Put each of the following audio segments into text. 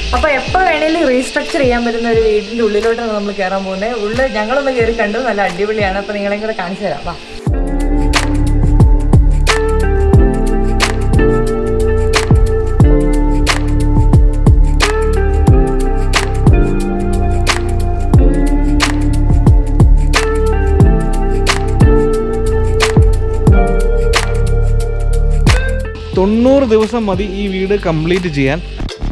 അപ്പൊ എപ്പോ വേണേലും റീസ്ട്രക്ചർ ചെയ്യാൻ പറ്റുന്ന ഒരു വീടിന്റെ ഉള്ളിലോട്ടാണ് നമ്മൾ കയറാൻ പോകുന്നത് ഉള്ളിൽ ഞങ്ങളൊന്ന് കയറി കണ്ടു നല്ല അടിപൊളിയാണ് അപ്പൊ നിങ്ങളെയും കൂടെ കാണിച്ചു തരാം വാ തൊണ്ണൂറ് ദിവസം മതി ഈ വീട് കംപ്ലീറ്റ് ചെയ്യാൻ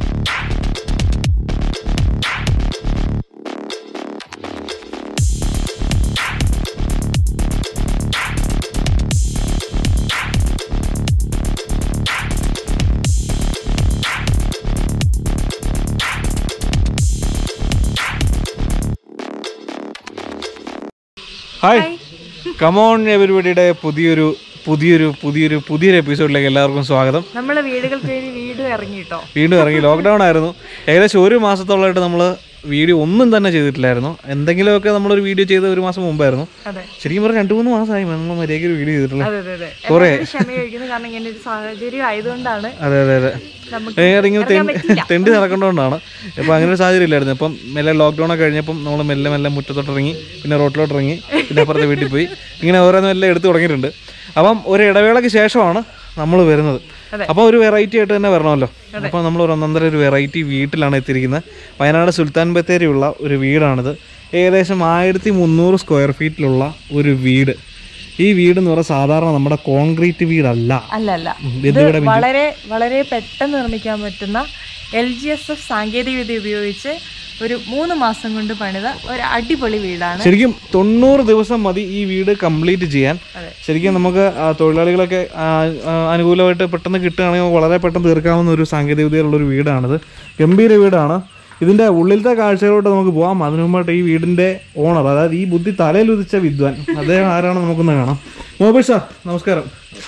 ഹായ് കമോൺ എവരിബഡിയുടെ പുതിയൊരു പുതിയൊരു പുതിയൊരു പുതിയൊരു എപ്പിസോഡിലേക്ക് എല്ലാവർക്കും സ്വാഗതം നമ്മളെ വീടുകൾക്ക് വേണ്ടി വീട് ഇറങ്ങിട്ടോ വീണ്ടും ഇറങ്ങി ലോക്ക്ഡൗൺ ആയിരുന്നു ഏകദേശം ഒരു മാസത്തോളമായിട്ട് നമ്മൾ വീഡിയോ ഒന്നും തന്നെ ചെയ്തിട്ടില്ലായിരുന്നു എന്തെങ്കിലുമൊക്കെ നമ്മളൊരു വീഡിയോ ചെയ്ത ഒരു മാസം മുമ്പായിരുന്നു അതെ ശരിക്കും പറഞ്ഞാൽ രണ്ട് മൂന്ന് മാസമായി നമ്മൾ മര്യാദയ്ക്ക് ഒരു വീഡിയോ ചെയ്തിട്ടില്ല അതെ അതെ അതെ കുറേ. എല്ലാവരും ക്ഷമ ചോദിക്കുന്നത് കാരണം ഇങ്ങനെ ഒരു സാഹചര്യം ആയതുകൊണ്ടാണ് അതെ അതെ അതെ നമുക്ക് ഏ, ഇങ്ങനെ ഇറങ്ങാൻ തെണ്ടി പറ്റില്ല. തെണ്ടി നടക്കേണ്ടതുകൊണ്ടാണ് ഇപ്പം അങ്ങനെ ഒരു സാഹചര്യം ഇല്ലായിരുന്നു ഇപ്പം മെല്ലെ ലോക്ക്ഡൗൺ ഒക്കെ കഴിഞ്ഞപ്പം നമ്മൾ മെല്ലെ മെല്ലെ മുറ്റത്തോട്ട് ഇറങ്ങി പിന്നെ റോട്ടിലോട്ട് ഇറങ്ങി പിന്നെ അപ്പുറത്തെ വീട്ടിൽ പോയി ഇങ്ങനെ ഓരോന്നും എല്ലാം എടുത്തു തുടങ്ങിയിട്ടുണ്ട് അപ്പം ഒരു ഇടവേളയ്ക്ക് ശേഷമാണ് നമ്മൾ വരുന്നത് അതെ. അപ്പോൾ ഒരു വെറൈറ്റി ആയിട്ട് തന്നെ വരണമല്ലോ അപ്പോൾ നമ്മൾ ഒരു ഒന്നൊന്നര ഒരു വെറൈറ്റി വീട്ടിലാണ് എത്തിയിരിക്കുന്നത് വയനാട് സുൽത്താൻ ബത്തേരിയുള്ള ഒരു വീടാണിത് ഏകദേശം ആയിരത്തി മുന്നൂറ് സ്ക്വയർ ഫീറ്റിലുള്ള ഒരു വീട് ഈ വീട് എന്ന് പറയുന്നത് സാധാരണ നമ്മുടെ കോൺക്രീറ്റ് വീടല്ല അല്ല അല്ല ഉം, ഇത് ഇത് ഇവിടെ വളരെ വളരെ പെട്ടെന്ന് നിർമ്മിക്കാൻ പറ്റുന്ന എൽ ജി എസ് എഫ് സാങ്കേതികവിദ്യ ഉപയോഗിച്ച് ഒരു മൂന്ന് മാസം കൊണ്ട് പണിത ഒരു അടിപൊളി വീടാണ് ശരിക്കും തൊണ്ണൂറ് ദിവസം മതി ഈ വീട് കംപ്ലീറ്റ് ചെയ്യാൻ അതെ. ശരിക്കും നമുക്ക് ആ, തൊഴിലാളികളൊക്കെ ആ, ആ, അനുകൂലമായിട്ട് പെട്ടെന്ന് കിട്ടുകയാണെങ്കിൽ വളരെ പെട്ടെന്ന് തീർക്കാവുന്ന ഒരു സാങ്കേതികവിദ്യയിലുള്ള ഒരു വീടാണിത് ഗംഭീര വീടാണ് ഇതിന്റെ ഉള്ളിലത്തെ കാഴ്ചകളോട്ട് നമുക്ക് പോകാം അതിനു മുമ്പായിട്ട് ഈ വീടിന്റെ ഓണർ അതായത് ഈ ബുദ്ധി തലയിൽ ഉദിച്ച വിദ്വാൻ അദ്ദേഹം ആരാണ് നമുക്കൊന്ന് കാണാം മോബിൾ സാർ നമസ്കാരം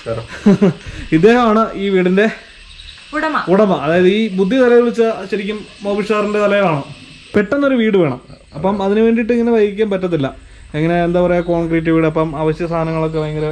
ഇദ്ദേഹമാണ് ഈ വീടിന്റെ ഉടമ ഉടമ അതായത് ഈ ബുദ്ധി തലയിൽ വെച്ച ശരിക്കും മോബിൾ സാറിന്റെ തലയിലാണ് പെട്ടെന്നൊരു വീട് വേണം അപ്പം അതിന് വേണ്ടിയിട്ട് ഇങ്ങനെ വൈകിക്കാൻ പറ്റത്തില്ല എങ്ങനെ എന്താ പറയാ കോൺക്രീറ്റ് വീട് അപ്പം അവശ്യ സാധനങ്ങളൊക്കെ ഭയങ്കര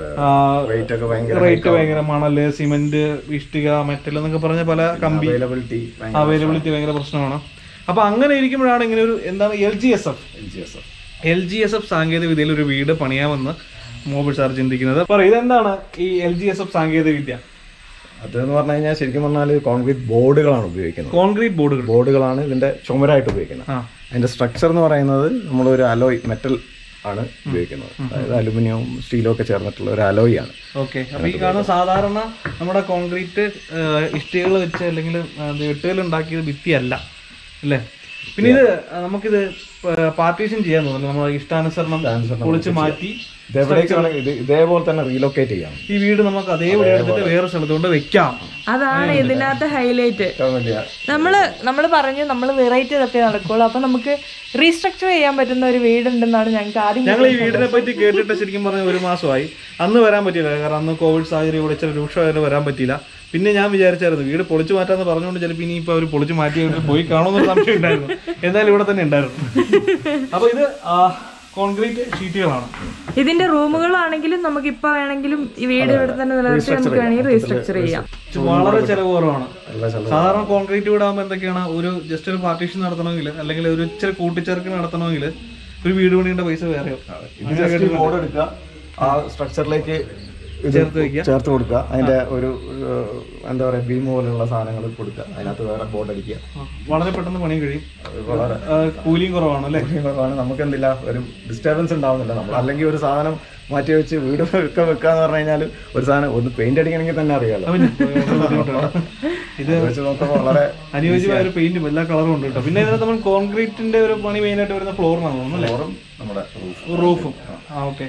റേറ്റ് ഒക്കെ ഭയങ്കര റേറ്റ് ഭയങ്കര മണല് സിമന്റ് ഇഷ്ടിക മെറ്റൽ എന്നൊക്കെ പറഞ്ഞ പല കമ്പി അവൈലബിലിറ്റി അവൈലബിലിറ്റി ഭയങ്കര പ്രശ്നമാണ് അപ്പൊ അങ്ങനെ ഇരിക്കുമ്പോഴാണ് ഇങ്ങനെ ഒരു എന്താണ് L G S F L G S F സാങ്കേതിക വിദ്യയിൽ ഒരു വീട് പണിയാമെന്ന് മോബിൾ സാർ ചിന്തിക്കുന്നത് പറ ഇതെന്താണ് ഈ എൽ ജി എസ് എഫ് സാങ്കേതിക വിദ്യ അതെന്ന് പറഞ്ഞു കഴിഞ്ഞാൽ ശരിക്കും പറഞ്ഞാൽ കോൺക്രീറ്റ് ബോർഡുകളാണ് ഉപയോഗിക്കുന്നത് കോൺക്രീറ്റ് ബോർഡുകൾ ബോർഡുകളാണ് ഇതിന്റെ ചുമരായിട്ട് ഉപയോഗിക്കുന്നത് ആ അതിന്റെ സ്ട്രക്ചർ എന്ന് പറയുന്നത് നമ്മളൊരു അലോയ് മെറ്റൽ ആണ് ഉപയോഗിക്കുന്നത് അതായത് അലുമിനിയവും സ്റ്റീലും ഒക്കെ ചേർന്നിട്ടുള്ള ഒരു അലോയ് ആണ് ഓക്കെ അപ്പൊ ഈ കാണുന്ന സാധാരണ നമ്മുടെ കോൺക്രീറ്റ് ഇഷ്ടികൾ വെച്ച് അല്ലെങ്കിൽ വെട്ടുകൾ ഉണ്ടാക്കിയത് ഭിത്തിയല്ല അല്ലേ പിന്നെ ഇത് ആ, നമുക്കിത് പാർട്ടീഷൻ ചെയ്യാൻ തോന്നുന്നു നമ്മൾ ഇഷ്ടാനുസരണം പൊളിച്ച് മാറ്റി ഇത് എവിടേക്ക് വേണമെങ്കിൽ ഇത് ഇതേപോലെ തന്നെ റീലൊക്കേറ്റ് ചെയ്യാം ഈ വീട് നമുക്ക് അതേപോലെ എടുത്തിട്ട് വേറെ സ്ഥലത്ത് കൊണ്ട് വെക്കാം അതാണ് ഇതിനകത്ത് ഹൈലൈറ്റ് ഏറ്റവും വലിയ നമ്മള് നമ്മൾ പറഞ്ഞു നമ്മൾ വെറൈറ്റി തപ്പി നടക്കുള്ളൂ അപ്പൊ നമുക്ക് റീസ്ട്രക്ചർ ചെയ്യാൻ പറ്റുന്ന ഒരു വീടുണ്ടെന്നാണ് ഞങ്ങൾക്ക് ആദ്യം ഞങ്ങൾ ഈ വീടിനെ പറ്റി കേട്ടിട്ട് ശരിക്കും പറഞ്ഞ ഒരു മാസമായി അന്ന് വരാൻ പറ്റിയില്ല കാരണം അന്ന് കോവിഡ് സാഹചര്യം ഇവിടെ ഇച്ചിരി രൂക്ഷമായിട്ട് വരാൻ പറ്റിയില്ല പിന്നെ ഞാൻ വിചാരിച്ചായിരുന്നു വീട് പൊളിച്ചു മാറ്റാന്ന് പറഞ്ഞുകൊണ്ട് ചിലപ്പോൾ ഇനി ഇപ്പോൾ അവർ പൊളിച്ചു മാറ്റി അവർ പോയി കാണുമെന്നൊരു സംശയം ഉണ്ടായിരുന്നു എന്തായാലും ഇവിടെ തന്നെ ഉണ്ടായിരുന്നു അപ്പൊ ഇത് കോൺക്രീറ്റ് ഷീറ്റുകളാണ് ഇതിന്റെ റൂമുകളാണെങ്കിലും നമുക്ക് ഇപ്പൊ വേണമെങ്കിലും ഈ വീട് ഇവിടെ തന്നെ നിലനിർത്തി നമുക്ക് വേണമെങ്കിൽ റീസ്ട്രക്ചർ ചെയ്യാം വളരെ ചെലവ് കുറവാണ് നല്ല ചെലവ്. സാധാരണ കോൺക്രീറ്റ് വീടാകുമ്പോൾ എന്തൊക്കെയാണ് ഒരു ജസ്റ്റ് ഒരു പാർട്ടീഷൻ നടത്തണമെങ്കിൽ അല്ലെങ്കിൽ ഒരു ഇച്ചിരി കൂട്ടിച്ചേർക്ക് നടത്തണമെങ്കിൽ ഒരു വീട് പണിയുടെ പൈസ വേറെയോ ഇത് ജസ്റ്റ് ബോർഡ് എടുക്കുക ആ സ്ട്രക്ചറിലേക്ക് ഇത് ചേർത്ത് വെക്കുക. ചേർത്ത് കൊടുക്കുക അതിന്റെ ഒരു ഏഹ്, എന്താ പറയാ ബീം പോലുള്ള സാധനങ്ങൾ കൊടുക്കുക അതിനകത്ത് വേറെ ബോർഡ് അടിക്കുക വളരെ പെട്ടെന്ന് പണി കഴിയും അത് വളരെ ആ, കൂലിയും കുറവാണ് അല്ലേ കുറവാണ് നമുക്ക് എന്തില്ല ഒരു ഡിസ്റ്റർബൻസ് ഉണ്ടാവുന്നില്ല നമ്മൾ അല്ലെങ്കിൽ ഒരു സാധനം മാറ്റി വെച്ച് വീട് ഒക്കെ വെക്കാന്ന് പറഞ്ഞു കഴിഞ്ഞാൽ ഒരു സാധനം ഒന്ന് പെയിന്റ് അടിക്കണമെങ്കിൽ തന്നെ അറിയാലോ അവന് ബുദ്ധിമുട്ടാണ്. ഇത് അത് വെച്ച് നോക്കുമ്പോൾ വളരെ അനുയോജ്യമായ ഒരു പെയിന്റും എല്ലാ കളറും ഉണ്ട് കേട്ടോ പിന്നെ ഇതിനകത്ത് നമ്മൾ കോൺക്രീറ്റിന്റെ ഒരു പണി മെയിൻ ആയിട്ട് വരുന്ന ഫ്ലോറിനാണ് തോന്നുന്നു അല്ലേ ഫ്ലോറും നമ്മുടെ റൂഫ് റൂഫും ആ ഓക്കെ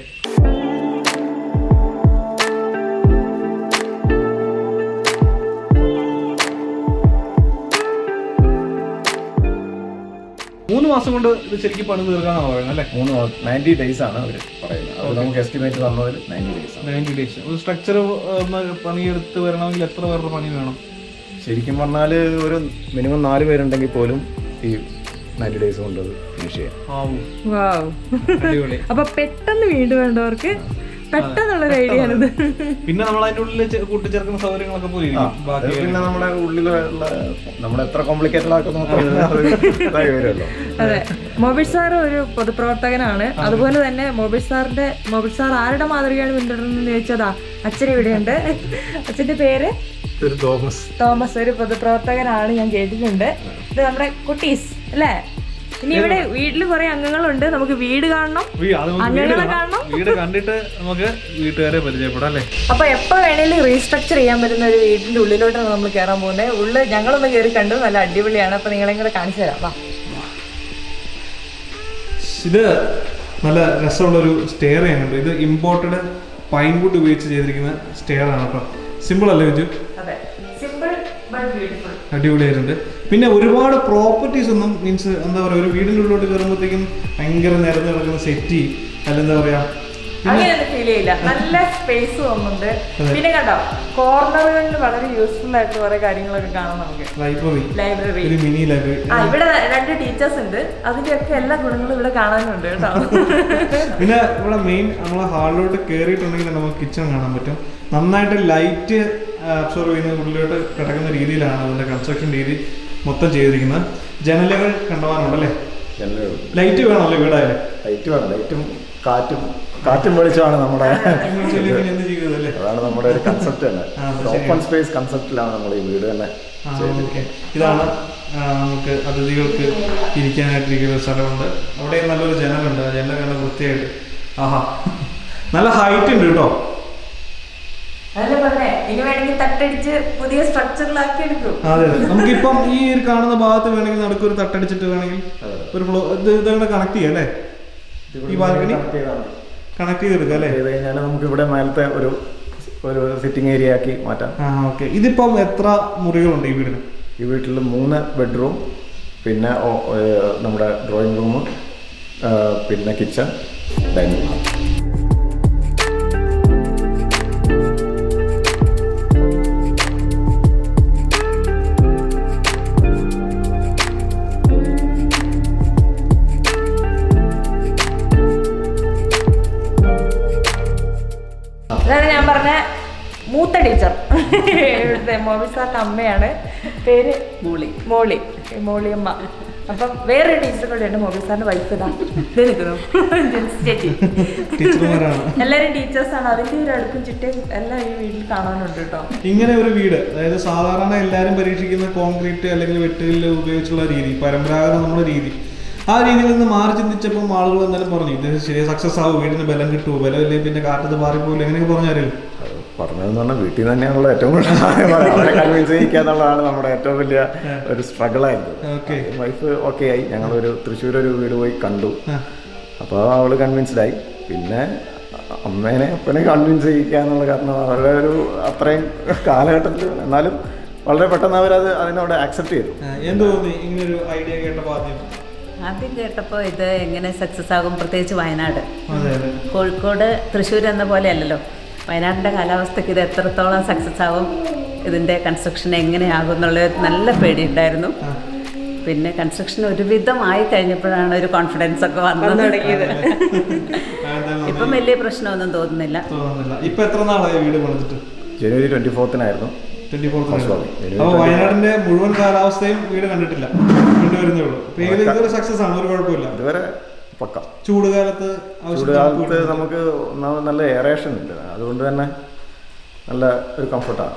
മൂന്ന് മാസം കൊണ്ട് ഇത് ശരിക്കും പണി തീർക്കാന്നാണ് പറയുന്നത് അല്ലേ മൂന്ന് നയൻറ്റി ഡേയ്സ് ആണ് അവർ പറയുന്നത് അത് നമുക്ക് എസ്റ്റിമേറ്റ് തന്നതിൽ നയൻറ്റി ഡേയ്സ് ആണ് നയൻറ്റി ഡേയ്സ് ഒരു സ്ട്രക്ചർ പണിയെടുത്ത് വരണമെങ്കിൽ എത്ര പേരുടെ പണി വേണം ശരിക്കും പറഞ്ഞാൽ ഒരു മിനിമം നാല് പേരുണ്ടെങ്കിൽ പോലും ഈ നയൻറ്റി ഡേയ്സ് കൊണ്ട് ഫിനിഷ് ചെയ്യാം ആവും വാവ് അടിപൊളി അപ്പൊ പെട്ടെന്ന് വീട് വേണ്ടവർക്ക് പെട്ടെന്നുള്ള ഒരു ഐഡിയ ആണിത് പിന്നെ നമ്മൾ അതിന്റെ ഉള്ളിൽ ചെ- കൂട്ടിച്ചേർക്കുന്ന സൗകര്യങ്ങളൊക്കെ പോയി അത് ബാക്കി പിന്നെ നമ്മുടെ ഉള്ളിലുള്ള നമ്മൾ എത്ര കോംപ്ലിക്കേറ്റഡ് ആക്കുന്നു അത് ഇതായി വരുമല്ലോ അതെ മൊബിൽ സാർ ഒരു പൊതുപ്രവർത്തകനാണ് അതുപോലെ തന്നെ മൊബിൽ സാറിന്റെ മൊബിൽ സാർ ആരുടെ മാതൃകയാണ് പിന്തുടരുന്നത് ചോദിച്ചതാ അച്ഛൻ ഇവിടെയുണ്ട് അച്ഛന്റെ പേര് ഒരു തോമസ് തോമസ് ഒരു പൊതുപ്രവർത്തകനാണ് ഞാൻ കേട്ടിട്ടുണ്ട് ഇത് നമ്മുടെ കുട്ടീസ് അല്ലേ ഇനി ഇവിടെ വീട്ടിൽ കുറെ അംഗങ്ങളുണ്ട് നമുക്ക് വീട് കാണണം വീ- അത് നമുക്ക് വീട് അംഗങ്ങളെ കാണാം. കാണണം വീട് കണ്ടിട്ട് നമുക്ക് വീട്ടുകാരെ പരിചയപ്പെടാം അല്ലേ അപ്പൊ എപ്പോ വേണേലും റീസ്ട്രക്ചർ ചെയ്യാൻ പറ്റുന്ന ഒരു വീടിന്റെ ഉള്ളിലോട്ടാണ് നമ്മൾ കയറാൻ പോകുന്നത് ഉള്ളിൽ ഞങ്ങളൊന്ന് കയറി കണ്ടു നല്ല അടിപൊളിയാണ് അപ്പൊ നിങ്ങളെയും കൂടെ കാണിച്ചു തരാം വാ ഇത് നല്ല രസമുള്ളൊരു സ്റ്റെയർ ചെയ്യുന്നുണ്ട് ഇത് ഇമ്പോർട്ടഡ് പൈൻ വുഡ് ഉപയോഗിച്ച് ചെയ്തിരിക്കുന്ന സ്റ്റെയർ ആണ് കേട്ടോ സിമ്പിൾ അല്ലേ വിജു അതെ സിമ്പിൾ ബട്ട് ബ്യൂട്ടിഫുൾ അടിപൊളിയായിട്ടുണ്ട് പിന്നെ ഒരുപാട് പ്രോപ്പർട്ടീസ് ഒന്നും മീൻസ് എന്താ പറയുക ഒരു വീടിൻ്റെ ഉള്ളിലോട്ട് കയറുമ്പോഴത്തേക്കും ഭയങ്കര നിരന്ന് കിടക്കുന്ന സെറ്റി അല്ലെന്താ പറയാ അങ്ങനെയൊന്നും ഫീൽ ചെയ്യില്ല നല്ല സ്പേസ് തോന്നുന്നുണ്ട് പിന്നെ കണ്ടോ കോർണറുകളിൽ വളരെ യൂസ്ഫുൾ ആയിട്ട് കുറെ കാര്യങ്ങളൊക്കെ കാണാം നമുക്ക് ലൈബ്രറി ലൈബ്രറി ഒരു മിനി ലൈബ്രറി ആ ഇവിടെ രണ്ട് ടീച്ചേഴ്സ് ഉണ്ട് അതിന്റെയൊക്കെ എല്ലാ ഗുണങ്ങളും ഇവിടെ കാണാനുണ്ട് കേട്ടോ പിന്നെ ഇവിടെ മെയിൻ നമ്മളെ ഹാളിലോട്ട് കയറിയിട്ടുണ്ടെങ്കിൽ തന്നെ നമുക്ക് കിച്ചൺ കാണാൻ പറ്റും നന്നായിട്ട് ലൈറ്റ് അബ്സോർവ് ചെയ്യുന്ന ഉള്ളിലോട്ട് കിടക്കുന്ന രീതിയിലാണ് അതിന്റെ കൺസ്ട്രക്ഷൻ രീതി മൊത്തം ചെയ്തിരിക്കുന്നത് ജനലുകൾ കണ്ടുപോകാനുണ്ടല്ലേ ജനലുകൾ ലൈറ്റ് വേണമല്ലോ വീടായാലും ലൈറ്റ് വേണം ലൈറ്റും കാറ്റും കാറ്റും വെളിച്ചമാണ് നമ്മുടെ പിന്നെ എന്ത് ചെയ്യുന്നതല്ലേ അതാണ് നമ്മുടെ ഒരു കൺസെപ്റ്റ് തന്നെ ആ, അത് ഓപ്പൺ സ്പേസ് കൺസെപ്റ്റിലാണ് നമ്മൾ ഈ വീട് തന്നെ ആ, ഓക്കേ. ഇതാണ് ആ, നമുക്ക് അതിഥികൾക്ക് ഇരിക്കാനായിട്ടിരിക്കുന്ന ഒരു സ്ഥലമുണ്ട് അവിടെ നല്ലൊരു ജനലുണ്ട് ആ ജനൽ നല്ല വൃത്തിയായിട്ട് ആഹാ നല്ല ഹൈറ്റ് ഉണ്ട് കേട്ടോ അതല്ലേ പറഞ്ഞേ ഇനി വേണമെങ്കിൽ തട്ടടിച്ച് പുതിയ സ്ട്രക്ചറിലാക്കി എടുക്കും അതെ അതെ നമുക്കിപ്പം ഈ ഒരു കാണുന്ന ഭാഗത്ത് വേണമെങ്കിൽ നടുക്കൊരു തട്ടടിച്ചിട്ട് വേണമെങ്കിൽ ഒരു ഫ്ലോ ഇത് ഇതങ്ങനെ കണക്ട് ചെയ്യാം അല്ലേ ഈ ബാൽക്കണി കണക്ട് ചെയ്താൽ മതി. കണക്ട് ചെയ്തെടുക്കാം അല്ലേ ചെയ്ത് കഴിഞ്ഞാൽ നമുക്ക് ഇവിടെ മേലത്തെ ഒരു ഒരു സിറ്റിംഗ് ഏരിയ ആക്കി മാറ്റാം ആ ഓക്കെ ഇതിപ്പം എത്ര മുറികളുണ്ട് ഈ വീടിന് ഈ വീട്ടിൽ മൂന്ന് ബെഡ്റൂം പിന്നെ ഓ- ഏർ നമ്മുടെ ഡ്രോയിങ് റൂം പിന്നെ കിച്ചൺ ഡൈനിങ് ഹാൾ അതാണ് ഞാൻ പറഞ്ഞ മൂത്ത ടീച്ചർ ഇവിടുത്തെ മോബി സാറിന്റെ അമ്മയാണ് പേര് മോളി മോളി മോളിയമ്മ അപ്പം വേറൊരു ടീച്ചർ കൂടെ ഉണ്ട് മോബി സാറിന്റെ വൈഫ് ഇതാ ഇത് നിൽക്കുന്നു ജെൻസ് ചേച്ചി ടീച്ചർമാരാണ് എല്ലാവരും ടീച്ചേഴ്സാണ് അതിന്റെ ഒരു അടുക്കും ചിട്ടയും എല്ലാം ഈ വീട്ടിൽ കാണാനുണ്ട് കേട്ടോ ഇങ്ങനെ ഒരു വീട് അതായത് സാധാരണ എല്ലാവരും പരീക്ഷിക്കുന്ന കോൺക്രീറ്റ് അല്ലെങ്കിൽ വെട്ടുകല്ല് ഉപയോഗിച്ചുള്ള രീതി പരമ്പരാഗത നമ്മുടെ രീതി ആ രീതിയിൽ നിന്ന് മാറി ചിന്തിച്ചപ്പോൾ ആളുകൾ എന്തായാലും പറഞ്ഞു ഇത് ശരി സക്സസ് ആവും വീടിന് ബലം കിട്ടുമോ ബലം ഇല്ലെങ്കിൽ പിന്നെ കാറ്റത്ത് മാറിപ്പോയില്ല എങ്ങനെയൊക്കെ പറഞ്ഞാലും പറഞ്ഞതെന്ന് പറഞ്ഞാൽ വീട്ടിൽ നിന്ന് തന്നെയാണല്ലോ ഏറ്റവും കൂടുതൽ അവരെ കൺവിൻസ് ചെയ്യിക്കുക എന്നുള്ളതാണ് നമ്മുടെ ഏറ്റവും വലിയ ഒരു സ്ട്രഗിൾ ആയിരുന്നത് ഓക്കെ വൈഫ് ഓക്കെ ആയി ഞങ്ങളൊരു തൃശ്ശൂർ ഒരു വീട് പോയി കണ്ടു അപ്പോൾ അവള് കൺവിൻസ്ഡ് ആയി പിന്നെ അമ്മേനെ അപ്പനെ കൺവിൻസ് ചെയ്യിക്കുക എന്നുള്ള കാരണം അവരുടെ ഒരു അത്രയും കാലഘട്ടത്തിൽ എന്നാലും വളരെ പെട്ടെന്ന് അവരത് അതിനോട് ആക്സെപ്റ്റ് ചെയ്തു എന്ത് തോന്നി ഇങ്ങനെ ഒരു ഐഡിയ കേട്ടപ്പോൾ ആദ്യം ആദ്യം കേട്ടപ്പോൾ ഇത് എങ്ങനെ സക്സസ് ആകും പ്രത്യേകിച്ച് വയനാട് അതെ അതെ കോഴിക്കോട് തൃശ്ശൂർ എന്ന പോലെ അല്ലല്ലോ വയനാടിൻ്റെ കാലാവസ്ഥയ്ക്ക് ഇത് എത്രത്തോളം സക്സസ് ആകും ഇതിൻ്റെ കൺസ്ട്രക്ഷൻ എങ്ങനെയാകും എന്നുള്ള നല്ല പേടിയുണ്ടായിരുന്നു പിന്നെ കൺസ്ട്രക്ഷൻ ഒരുവിധം ആയി കഴിഞ്ഞപ്പോഴാണ് ഒരു കോൺഫിഡൻസ് ഒക്കെ വന്നത് ഇപ്പം വലിയ പ്രശ്നമൊന്നും തോന്നുന്നില്ല തോന്നുന്നില്ല ഇപ്പൊ എത്ര നാളായി വീട് പണിതിട്ട് ജനുവരി ട്വൻറ്റി ഫോർത്തിനായിരുന്നു ട്വന്റി ഫോർത്ത് sorry. അപ്പോൾ വയനാടിന്റെ മുഴുവൻ കാലാവസ്ഥയും വീട് കണ്ടിട്ടില്ല കണ്ടുവരുന്നേ ഉള്ളൂ അപ്പൊ ഏകദേശം ഇതൊരു സക്സസ് ആണ് ഒരു കുഴപ്പമില്ല ഇതുവരെ പക്ക ചൂട് കാലത്ത് ചൂടുകാലത്ത് നമുക്ക് ഒന്നാമത് നല്ല എയറേഷൻ ഉണ്ട് അതുകൊണ്ട് തന്നെ നല്ല ഒരു കംഫർട്ടാണ്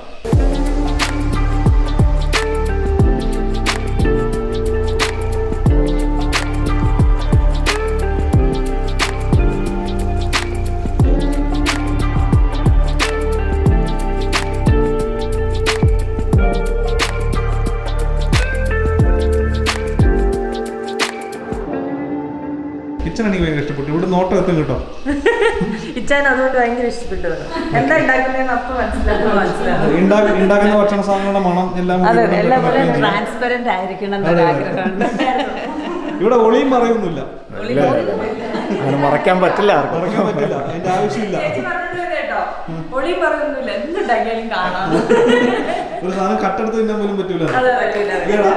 കിച്ചൺ എനിക്ക് ഭയങ്കര ഇഷ്ടപ്പെട്ടു ഇവിടെ നോട്ടം എത്തും കേട്ടോ ഇച്ചാൻ അതുകൊണ്ട് ഭയങ്കര ഇഷ്ടപ്പെട്ടു എന്താ ഉണ്ടാക്കുന്നതെന്ന് അപ്പൊ മനസ്സിലാക്കും മനസ്സിലാവും ഉണ്ടാക്കി ഉണ്ടാക്കുന്ന ഭക്ഷണ സാധനങ്ങളുടെ മണം എല്ലാം അതെ, കൂടി എല്ലാം ഇവിടെ കൂടെ ട്രാൻസ്പെറൻ്റ് ആയിരിക്കണം എന്നൊരു ആഗ്രഹമുണ്ട് ഇവിടെ ഒളിയും പറയുന്നില്ല അങ്ങനെ മറക്കാൻ പറ്റില്ല ആർക്കും മറക്കാൻ പറ്റില്ല അതിന്റെ ആവശ്യമില്ല ചേച്ചി പറഞ്ഞത് കേട്ടോ ഒളി പറയുന്നില്ല എന്തുണ്ടാക്കിയാലും കാണാം ഒരു സാധനം കട്ടെടുത്ത് തിന്നാൻ പോലും പറ്റൂല അത് പറ്റില്ല ഇല്ലടാ.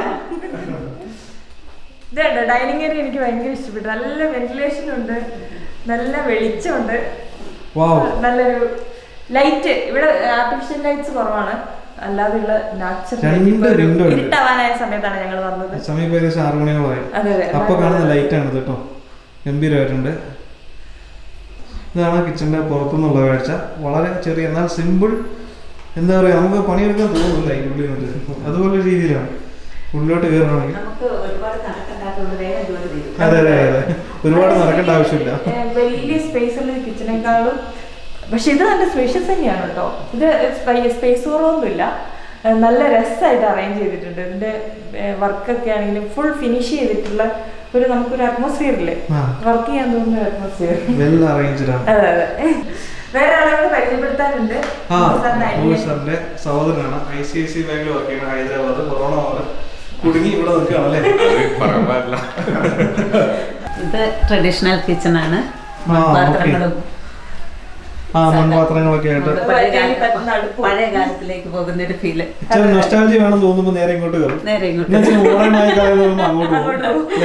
ഇതുണ്ട് ഡൈനിങ് ഏരിയ എനിക്ക് ഭയങ്കര ഇഷ്ടപ്പെട്ടു നല്ല വെന്റിലേഷൻ ഉണ്ട് നല്ല വെളിച്ചമുണ്ട് വാവ് നല്ലൊരു ലൈറ്റ് ഇവിടെ ആർട്ടിഫിഷ്യൽ ലൈറ്റ്സ് കുറവാണ് അല്ലാതെയുള്ള നാച്ചുറൽ രണ്ട് window ഉണ്ട്. ഇരുട്ടാവാനായ സമയത്താണ് ഞങ്ങൾ വന്നത് സമയം ഏകദേശം ആറ് മണിയോളമായി അതെ അതെ അപ്പൊ കാണുന്ന ലൈറ്റാണ് ഇത് കേട്ടോ ഗംഭീരമായിട്ടുണ്ട് ഇതാണ് കിച്ചന്റെ പുറത്തുനിന്നുള്ള കാഴ്ച വളരെ ചെറിയ എന്നാൽ സിമ്പിൾ എന്താ പറയാ നമുക്ക് പണിയെടുക്കാൻ തോന്നില്ല ഈ ഉള്ളിൽ നിന്നിട്ട് അതുപോലെ രീതിയിലാണ് ഉള്ളിലോട്ട് കയറണമെങ്കിൽ നമുക്ക് ഒരുപാട് കണക്കുണ്ടാക്കുന്നത് വേഗം ജോലി തീരും അതെ അതെ അതെ ഒരുപാട് നടക്കേണ്ട ആവശ്യമില്ല ഏ, വലിയ സ്പേസ് ഉള്ള കിച്ചണേക്കാളും പക്ഷെ ഇത് നല്ല സ്പേഷ്യസ് തന്നെയാണ് കേട്ടോ ഇത് സ്പേസ് കുറവൊന്നുമില്ല ഏ, നല്ല രസമായിട്ട് അറേഞ്ച് ചെയ്തിട്ടുണ്ട് ഇതിന്റെ വർക്കൊക്കെ ആണെങ്കിലും ഫുൾ ഫിനിഷ് ചെയ്തിട്ടുള്ള ഒരു നമുക്കൊരു അറ്റ്മോസ്ഫിയർ ഇല്ലേ ആ. വർക്ക് ചെയ്യാൻ തോന്നുന്ന ഒരു അറ്റ്മോസ്ഫിയർ വെൽ അറേഞ്ച്ഡ് ആണ് അതെ അതെ വേറെ ആളുകൾ പരിചയപ്പെടുത്താനുണ്ട് ആ സാറിന്റെ മോഹൻ അനിയൻ. സാറിന്റെ സഹോദരനാണ് ഐ സി ഐ സി ബാങ്കിൽ വർക്ക് ചെയ്യുന്ന ഹൈദരാബാദ് കൊറോണ പോലെ കുടുങ്ങി ഇവിടെ നിൽക്കുകയാണ് അല്ലേ പറയാൻ പാടില്ല ഇത് ട്രഡീഷണൽ കിച്ചൺ ആണ് ആ, പാത്രങ്ങളും ആ മൺപാത്രങ്ങളൊക്കെ ആയിട്ട് പഴയ പറ്റുന്ന കാല- അടുപ്പും. പഴയ കാലത്തിലേക്ക് പോകുന്ന ഒരു ഫീല് ചില നൊസ്റ്റാൾജി വേണം തോന്നുമ്പോൾ നേരെ ഇങ്ങോട്ട് കയറും നേരെ ഇങ്ങോട്ട് എന്നുവെച്ചാൽ മോഡേണായ കാലം തോന്നുമ്പോൾ അങ്ങോട്ട് പോകും അല്ലേ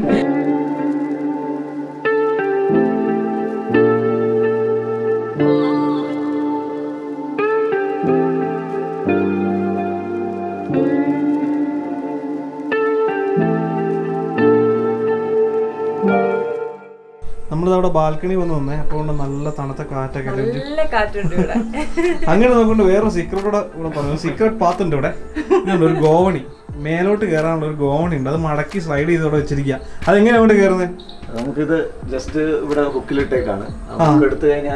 നമ്മളിത് അവിടെ ബാൽക്കണി വന്ന് വന്നേ അപ്പോൾ കൊണ്ട് നല്ല തണുത്ത കാറ്റൊക്കെ അടിച്ച് നല്ല കാറ്റുണ്ട് ഇവിടെ അങ്ങനെ നോക്കൊണ്ട് വേറെ സീക്രട്ട് കൂടെ ഇവിടെ പറഞ്ഞു സീക്രട്ട് പാത്ത് ഉണ്ട് ഇവിടെ ഇതുണ്ട് ഒരു ഗോവണി മേലോട്ട് കയറാനുള്ള ഒരു ഗോവണി ഉണ്ട് അത് മടക്കി സ്ലൈഡ് ചെയ്ത് ഇവിടെ വെച്ചിരിക്കുക അതെങ്ങനെ അങ്ങോട്ട് കയറുന്നത് നമുക്കിത് ജസ്റ്റ് ഇവിടെ ഹുക്കിലിട്ടേക്കാണ് നമുക്ക് എടുത്തു കഴിഞ്ഞാൽ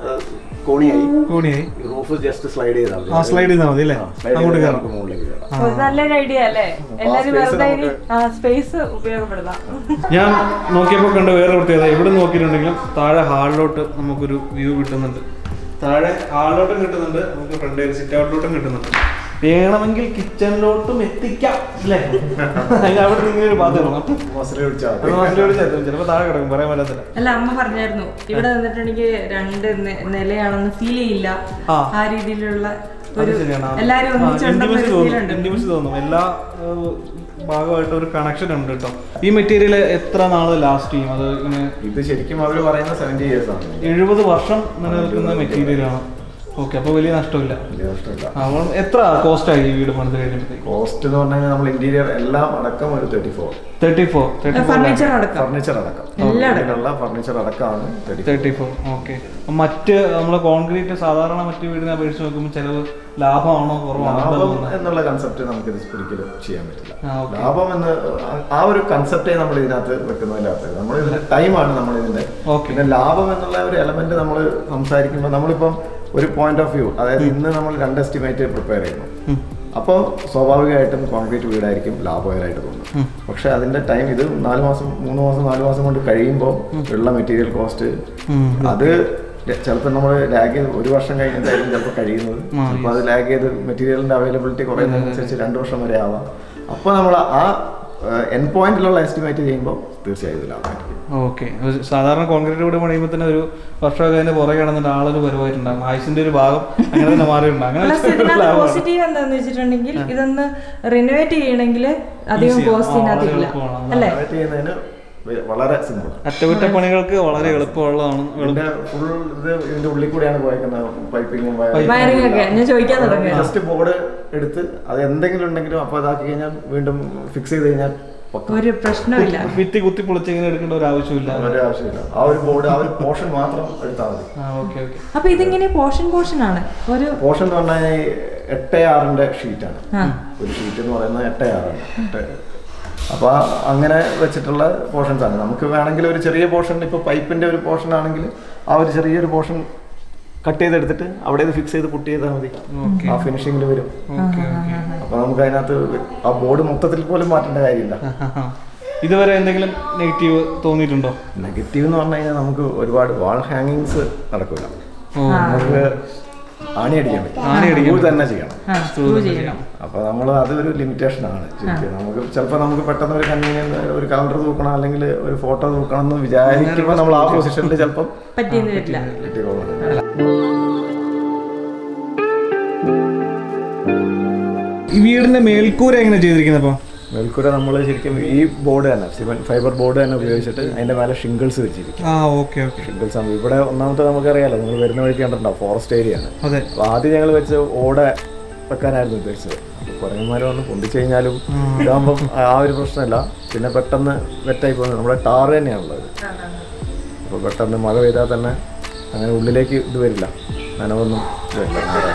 കോണിയായി കോണിയായി റൂഫ് ജസ്റ്റ് സ്ലൈഡ് ചെയ്താൽ മതി ആ സ്ലൈഡ് ചെയ്താൽ മതി അല്ലേ ആ, slide അങ്ങോട്ട് ചെയ്താൽ കയറാം നമുക്ക് മുകളിലേക്ക് കയറാം ആ. ഒരു നല്ലൊരു ഐഡിയ അല്ലേ എല്ലാരും space വെറുതെ നമുക്ക് ആ സ്പേസ് ഉപയോഗപ്പെടുത്താം ഞാൻ നോക്കിയപ്പോൾ കണ്ട വേറെ പ്രത്യേകത എവിടെ നോക്കിയിട്ടുണ്ടെങ്കിലും താഴെ ഹാളിലോട്ട് നമുക്കൊരു വ്യൂ കിട്ടുന്നുണ്ട് താഴെ ഹാളിലോട്ടും കിട്ടുന്നുണ്ട് നമുക്ക് ഫ്രണ്ട് സിറ്റ് ഔട്ടിലോട്ടും കിട്ടുന്നുണ്ട് വേണമെങ്കിൽ കിച്ചണിലോട്ടും എത്തിക്കാം അല്ലേ അതിന് അവിടെ നിന്ന് ഇങ്ങനെ ഒരു ബാധ്യത വേണം മസിൽ പിടിച്ചാൽ അത് മനസ്സിലോട് ചേർത്തും ചിലപ്പോൾ താഴെ കിടക്കും പറയാൻ പറ്റത്തില്ല അല്ല അമ്മ പറഞ്ഞായിരുന്നു ഇവിടെ നിന്നിട്ട് എനിക്ക് രണ്ട് നെ- നിലയാണെന്ന് ഫീൽ ചെയ്യില്ല ആ. ആ രീതിയിലുള്ള അത് ഒരു ശരിയാണ് എല്ലാരും ഒന്നിച്ചുണ്ടെന്ന് ഇന്റിമസി ഒരു feel തോന്നും ഉണ്ട് ഇന്റിമസി തോന്നും എല്ലാ ഏഹ്, ഭാഗമായിട്ട് ഒരു കണക്ഷൻ ഉണ്ട് കേട്ടോ ഈ മെറ്റീരിയൽ എത്ര നാള് ലാസ്റ്റ് ചെയ്യും അത് ഇങ്ങനെ ഇത് ശരിക്കും അവർ പറയുന്ന സെവൻറ്റി ഇയേഴ്സ് ആണ് എഴുപത് വർഷം നിലനിൽക്കുന്ന മെറ്റീരിയലാണ് ഓക്കെ അപ്പോൾ വലിയ നഷ്ടമില്ല വലിയ നഷ്ടമില്ല അപ്പോൾ എത്ര കോസ്റ്റ് ആയി ഈ വീട് പണിത് കഴിഞ്ഞപ്പോഴത്തേക്ക് കോസ്റ്റ് എന്ന് പറഞ്ഞു കഴിഞ്ഞാൽ നമ്മൾ ഇന്റീരിയർ എല്ലാം അടക്കം ഒരു thirty four thirty four thirty four furniture അടക്കം ഫർണിച്ചർ അടക്കം എല്ലാം അടക്കം. വീട്ടിലുള്ള ഫർണിച്ചർ അടക്കമാണ് തേർട്ടി തേർട്ടി ഫോർ ഓക്കെ മറ്റ് നമ്മളെ കോൺക്രീറ്റ് സാധാരണ മറ്റ് വീടിനെ അപേക്ഷിച്ച് നോക്കുമ്പോൾ ചിലവ് ലാഭമാണോ കുറവാണോ എന്താ ലാഭം തോന്നുന്നത് എന്നുള്ള കൺസെപ്റ്റ് നമുക്ക് ഇത് ഒരിക്കലും ചെയ്യാൻ പറ്റില്ല ആ, okay. ലാഭം എന്ന് ആ ഒരു കൺസെപ്റ്റേ നമ്മൾ ഇതിനകത്ത് വെക്കുന്നതിനകത്ത് നമ്മൾ ഇതിന്റെ ടൈമാണ് നമ്മൾ ഇതിന്റെ Okay. പിന്നെ ലാഭം എന്നുള്ള ഒരു എലമെന്റ് നമ്മൾ സംസാരിക്കുമ്പോൾ നമ്മളിപ്പം ഒരു പോയിന്റ് ഓഫ് വ്യൂ അതായത് ഇന്ന് നമ്മൾ രണ്ട് എസ്റ്റിമേറ്റ് പ്രിപ്പയർ ചെയ്യുന്നു ഉം. അപ്പോൾ സ്വാഭാവികമായിട്ടും കോൺക്രീറ്റ് വീടായിരിക്കും ലാഭകരമായിട്ട് തോന്നുന്നത് പക്ഷെ അതിന്റെ ടൈം ഇത് നാല് മാസം മൂന്ന് മാസം നാല് മാസം കൊണ്ട് കഴിയുമ്പോൾ ഉള്ള മെറ്റീരിയൽ കോസ്റ്റ് ഉം. അത് ചിലപ്പോൾ നമ്മൾ ലാഗ് ചെയ്ത് ഒരു വർഷം കഴിഞ്ഞിട്ടായിരിക്കും ചിലപ്പോൾ കഴിയുന്നത് ആ, ചിലപ്പോൾ അത് ലാഗ് ചെയ്ത് മെറ്റീരിയലിന്റെ അവൈലബിലിറ്റി കുറയുന്നതിനനുസരിച്ച് രണ്ട് വർഷം വരെ ആവാം അപ്പോൾ നമ്മൾ ആ എൻ പോയിന്റിലുള്ള എസ്റ്റിമേറ്റ് ചെയ്യുമ്പോൾ തീർച്ചയായും ഇത് ലാഭമായിരിക്കും ഓക്കെ സാധാരണ കോൺക്രീറ്റ് വീട് പണിയുമ്പോൾ തന്നെ ഒരു വർഷമൊക്കെ അതിന്റെ പുറകെ കിടന്നിട്ട് ആളൊരു പരിവായിട്ടുണ്ടാകും ആയുസിന്റെ ഒരു ഭാഗം അങ്ങനെ തന്നെ മാറിയിട്ടുണ്ടാകും അങ്ങനെ പ്ലസ് വെച്ചിട്ടുള്ള ഇതിനകത്ത് ലാഭമാണ്. പോസിറ്റീവ് എന്താന്ന് വെച്ചിട്ടുണ്ടെങ്കിൽ ഇതൊന്ന് റിനോവേറ്റ് ചെയ്യണമെങ്കിൽ അധികം Easy ആണ്. കോസ്റ്റ് ആ, ഇതിനകത്ത് വളരെ ഇല്ല എളുപ്പമാണ്. അല്ലേ Renovate ചെയ്യുന്നതിന് വ- വളരെ സിമ്പിളാണ് അറ്റകുറ്റപ്പണികൾക്ക് വളരെ എളുപ്പമുള്ളതാണ് എളുപ്പം ഇതിന്റെ ഫുൾ ഇത് ഇതിന്റെ ഉള്ളിൽ കൂടെയാണ് പോയേക്കുന്നത് പൈപ്പിങ്ങും വയറിംഗ് ഒക്കെ ഞാൻ ചോദിക്കാൻ തുടങ്ങി ജസ്റ്റ് ബോർഡ് എടുത്ത് അത് എന്തെങ്കിലും ഉണ്ടെങ്കിലും അപ്പോൾ അതാക്കി കഴിഞ്ഞാൽ വീണ്ടും ഫിക്സ് ചെയ്ത് കഴിഞ്ഞാൽ പക്ക. ഒരു പ്രശ്നമില്ല ഭിത്തി കുത്തി പൊളിച്ച് ഇങ്ങനെ എടുക്കേണ്ട ഒരു ആവശ്യമില്ല ഒരു ആവശ്യമില്ല ആ ഒരു ബോർഡ് ആ ഒരു പോർഷൻ മാത്രം എടുത്താൽ മതി ആ ഓക്കെ ഓക്കെ അപ്പൊ ഇതിങ്ങനെ പോർഷൻ പോർഷൻ ആണ് ഒരു പോർഷൻ എന്ന് പറഞ്ഞാൽ ഈ എട്ട് ആറിന്റെ ഷീറ്റാണ് ആ ഒരു ഷീറ്റ് എന്ന് പറയുന്നത് എട്ട് ആറാണ് എട്ട് അപ്പോൾ അങ്ങനെ വെച്ചിട്ടുള്ള പോർഷൻസ് ആണ് നമുക്ക് വേണമെങ്കിൽ ഒരു ചെറിയ പോർഷൻ ഇപ്പോൾ പൈപ്പിന്റെ ഒരു പോർഷൻ ആണെങ്കിൽ ആ ഒരു ചെറിയൊരു പോർഷൻ കട്ട് ചെയ്തെടുത്തിട്ട് അവിടെ ഇത് ഫിക്സ് ചെയ്ത് പുട്ട് ചെയ്താൽ മതി Okay. ആ ഫിനിഷിങ്ങിൽ വരും ഓക്കെ ഓക്കെ അപ്പോൾ നമുക്ക് അതിനകത്ത് ആ ബോർഡ് മൊത്തത്തിൽ പോലും മാറ്റേണ്ട കാര്യമില്ല ഇതുവരെ എന്തെങ്കിലും നെഗറ്റീവ് തോന്നിയിട്ടുണ്ടോ നെഗറ്റീവ് എന്ന് പറഞ്ഞു കഴിഞ്ഞാൽ നമുക്ക് ഒരുപാട് വാൾ ഹാങ്ങിങ്സ് നടക്കില്ല ഓ നമുക്ക് ആണി അടിക്കാൻ പറ്റും ആണി അടിക്കാൻ Glue തന്നെ ചെയ്യണം ആ സ്ക്രൂ ചെയ്യണം അപ്പോൾ നമ്മൾ അതൊരു ലിമിറ്റേഷൻ ആണ് ശരിക്കും നമുക്ക് ചിലപ്പോൾ നമുക്ക് പെട്ടെന്ന് ഒരു കൺവീനിയൻസ് ഒരു കലണ്ടർ തൂക്കണം അല്ലെങ്കിൽ ഒരു ഫോട്ടോ തൂക്കണം എന്ന് വിചാരിക്കുമ്പോൾ നമ്മൾ ആ പൊസിഷനിൽ ചിലപ്പം പറ്റിയെന്ന് വരില്ല കിട്ടിക്കോളണം ഈ വീടിന്റെ മേൽക്കൂര എങ്ങനെ ചെയ്തിരിക്കുന്നത് അപ്പൊ മേൽക്കൂര നമ്മൾ ശരിക്കും ഈ ബോർഡ് തന്നെ സിമൻ ഫൈബർ ബോർഡ് തന്നെ ഉപയോഗിച്ചിട്ട് അതിന്റെ മേലെ ഷിംഗിൾസ് വെച്ചിരിക്കും ആ ഓക്കെ ഓക്കെ ഷിംഗിൾസ് ആകുമ്പോൾ ഇവിടെ ഒന്നാമത്തെ നമുക്കറിയാലോ നിങ്ങൾ വരുന്ന വഴിക്ക് കണ്ടിട്ടുണ്ടാവും ഫോറസ്റ്റ് ഏരിയ ആണ് അതെ അപ്പോൾ ആദ്യം ഞങ്ങൾ വെച്ച് ഓട വെക്കാനായിരുന്നു ഉദ്ദേശിച്ചത് കുരങ്ങന്മാർ വന്ന് പൊന്തിച്ചു കഴിഞ്ഞാലും ഇതാകുമ്പം ആ ഒരു പ്രശ്നമില്ല പിന്നെ പെട്ടെന്ന് വെറ്റായി പോകുന്നത് നമ്മുടെ ടാറ് തന്നെയാണുള്ളത് അപ്പോൾ പെട്ടെന്ന് മഴ പെയ്താൽ തന്നെ അങ്ങനെ ഉള്ളിലേക്ക് ഇത് വരില്ല നനവൊന്നും ഇത് വരില്ല നേരെ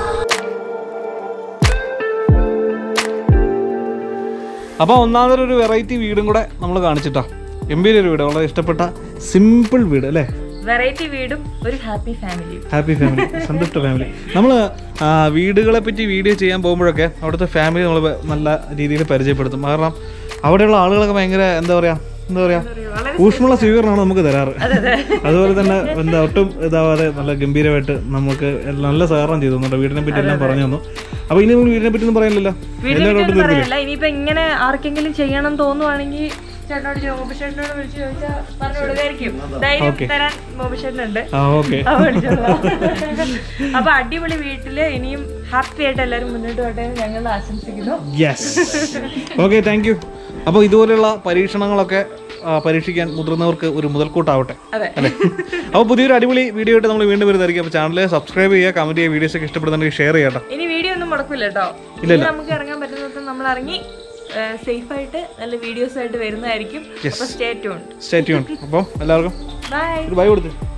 അപ്പോൾ ഒന്നാമതൊരു വെറൈറ്റി വീടും കൂടെ നമ്മൾ കാണിച്ചിട്ടാ ഗംഭീര ഒരു വീട് വളരെ ഇഷ്ടപ്പെട്ട സിമ്പിൾ വീട് അല്ലേ വെറൈറ്റി വീടും ഒരു ഹാപ്പി ഫാമിലിയും ഹാപ്പി ഫാമിലി സന്തുഷ്ട ഫാമിലി നമ്മൾ വീടുകളെ പറ്റി വീഡിയോ ചെയ്യാൻ പോകുമ്പോഴൊക്കെ അവിടുത്തെ ഫാമിലി നമ്മൾ നല്ല രീതിയിൽ പരിചയപ്പെടുത്തും കാരണം അവിടെയുള്ള ആളുകളൊക്കെ ഭയങ്കര എന്താ പറയാ എന്താ പറയാ ഊഷ്മള സ്വീകരണമാണ് നമുക്ക് തരാറ് അതുപോലെ തന്നെ എന്താ ഒട്ടും ഇതാവാതെ നല്ല ഗംഭീരമായിട്ട് നമുക്ക് നല്ല സഹകരണം ചെയ്തു തന്നുണ്ട് വീടിനെ പറ്റി എല്ലാം പറഞ്ഞു തന്നു അപ്പൊ ഇനി നമ്മൾ വീടിനെ പറ്റി ഒന്നും പറയാനില്ലല്ലോ എല്ലാവരോടും തീർന്നില്ലേ പറയല്ല ഇനിയിപ്പോ ഇങ്ങനെ ആർക്കെങ്കിലും ചെയ്യണം തോന്നുവാണെങ്കിൽ ചേട്ടനോട് മോബി ചേട്ടനോട് വിളിച്ചു ചോദിച്ചാൽ പറഞ്ഞു കൊടുക്കായിരിക്കും ധൈര്യം തരാൻ മോബി ചേട്ടനുണ്ട് ആ ഓക്കെ ആ, വിളിച്ചോളാം. അപ്പൊ അടിപൊളി വീട്ടില് ഇനിയും ഹാപ്പി ആയിട്ട് എല്ലാവരും മുന്നോട്ട് പോട്ടെ എന്ന് ഞങ്ങൾ ആശംസിക്കുന്നു യെസ് ഓക്കെ താങ്ക് യു അപ്പോൾ ഇതുപോലെയുള്ള പരീക്ഷണങ്ങളൊക്കെ ആ, പരീക്ഷിക്കാൻ മുതിർന്നവർക്ക് ഒരു മുതൽക്കൂട്ടാവട്ടെ അതെ അല്ലേ അപ്പോൾ പുതിയൊരു അടിപൊളി വീഡിയോ ആയിട്ട് നമ്മൾ വീണ്ടും വരുന്നതായിരിക്കും അപ്പോൾ ചാനൽ സബ്സ്ക്രൈബ് ചെയ്യുക കമന്റ് ചെയ്യുക വീഡിയോസ് ഒക്കെ ഇഷ്ടപ്പെടുന്നുണ്ടെങ്കിൽ ഷെയർ ചെയ്യട്ടോ ഇനി വീഡിയോ ഒന്നും മുടക്കില്ല കേട്ടോ ഇനി നമുക്ക് ഇറങ്ങാൻ പറ്റുന്നത് നമ്മൾ ഇറങ്ങി സേഫ് ആയിട്ട് നല്ല വീഡിയോസ് ആയിട്ട് വരുന്നതായിരിക്കും അപ്പൊ സ്റ്റേ ട്യൂൺ സ്റ്റേ ട്യൂൺ അപ്പോൾ എല്ലാവർക്കും ബൈ ഒരു ബൈ കൊടുത്ത്